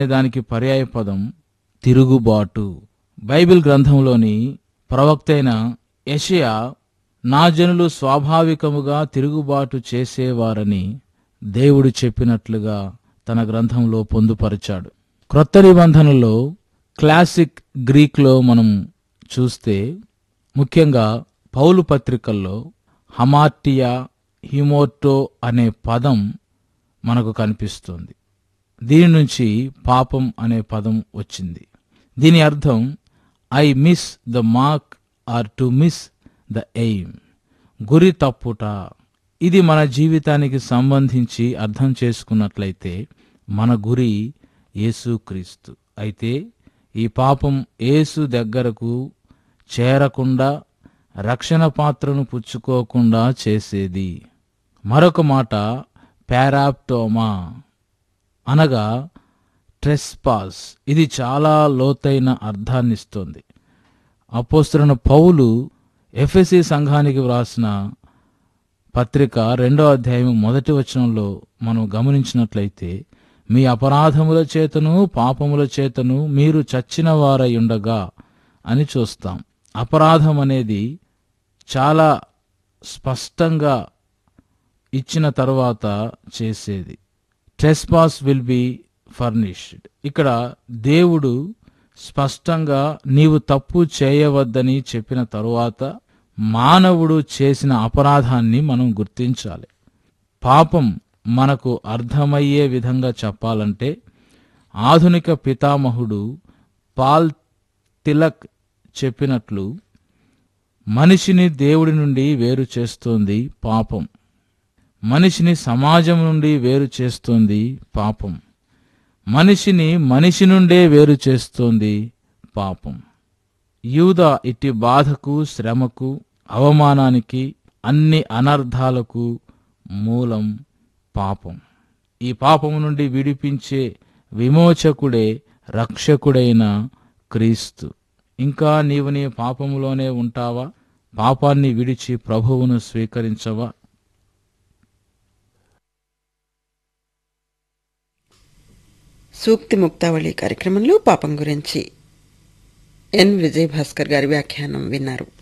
దానికి పర్యాయ పదం తిరుగుబాటు బైబిల్ గ్రంథంలోని ప్రవక్త అయిన యెషయా నా జనులు స్వాభావికముగా తిరుగుబాటు చేసేవారని దేవుడు చెప్పినట్లుగా తన గ్రంథంలో పొందుపరిచాడు క్రొత్త నిబంధనలో క్లాసిక్ గ్రీక్లో మనం చూస్తే ముఖ్యంగా పౌలు పత్రికల్లో హమార్టియా హిమోటో అనే పదం మనకు కనిపిస్తుంది దీని నుంచి పాపం అనే పదం వచ్చింది దీని అర్థం I miss the mark or to miss the aim గురి తప్పుట ఇది మన జీవితానికి సంబంధించి అర్థం చేసుకున్నట్లయితే మన గురి యేసుక్రీస్తు అయితే ఈ పాపం యేసు దగ్గరకు చేరకుండా రక్షణ పాత్రను పుచ్చుకోకుండా చేసేది మరొక మాట పారాప్టోమా అనగా ట్రెస్పాస్ ఇది చాలా లోతైన అర్థాన్నిస్తుంది అపోస్తున్న పౌలు ఎఫ్ఎసి సంఘానికి వ్రాసిన పత్రిక రెండో అధ్యాయం మొదటి వచనంలో మనం గమనించినట్లయితే మీ అపరాధముల చేతను పాపముల చేతను మీరు చచ్చిన వారై ఉండగా అని చూస్తాం అపరాధం అనేది చాలా స్పష్టంగా ఇచ్చిన తరువాత చేసేది ట్రెస్పాస్ విల్ బి ఫర్నిష్డ్ ఇక్కడ దేవుడు స్పష్టంగా నీవు తప్పు చేయవద్దని చెప్పిన తరువాత మానవుడు చేసిన అపరాధాన్ని మనం గుర్తించాలి పాపం మనకు అర్థమయ్యే విధంగా చెప్పాలంటే ఆధునిక పితామహుడు పాల్ తిలక్ చెప్పినట్లు మనిషిని దేవుడి నుండి వేరు చేస్తోంది పాపం మనిషిని సమాజం నుండి వేరు చేస్తోంది పాపం మనిషిని మనిషి నుండే వేరు చేస్తోంది పాపం యూద ఇట్టి బాధకు శ్రమకు అవమానానికి అన్ని అనర్థాలకు మూలం పాపం ఈ పాపము నుండి విడిపించే విమోచకుడే రక్షకుడైన క్రీస్తు ఇంకా నీవు నీ పాపములోనే ఉంటావా పాపాన్ని విడిచి ప్రభువును స్వీకరించవా సూక్తి ముక్తావళి కార్యక్రమంలో పాపం గురించి ఎన్ విజయ్ భాస్కర్ గారి వ్యాఖ్యానం విన్నారు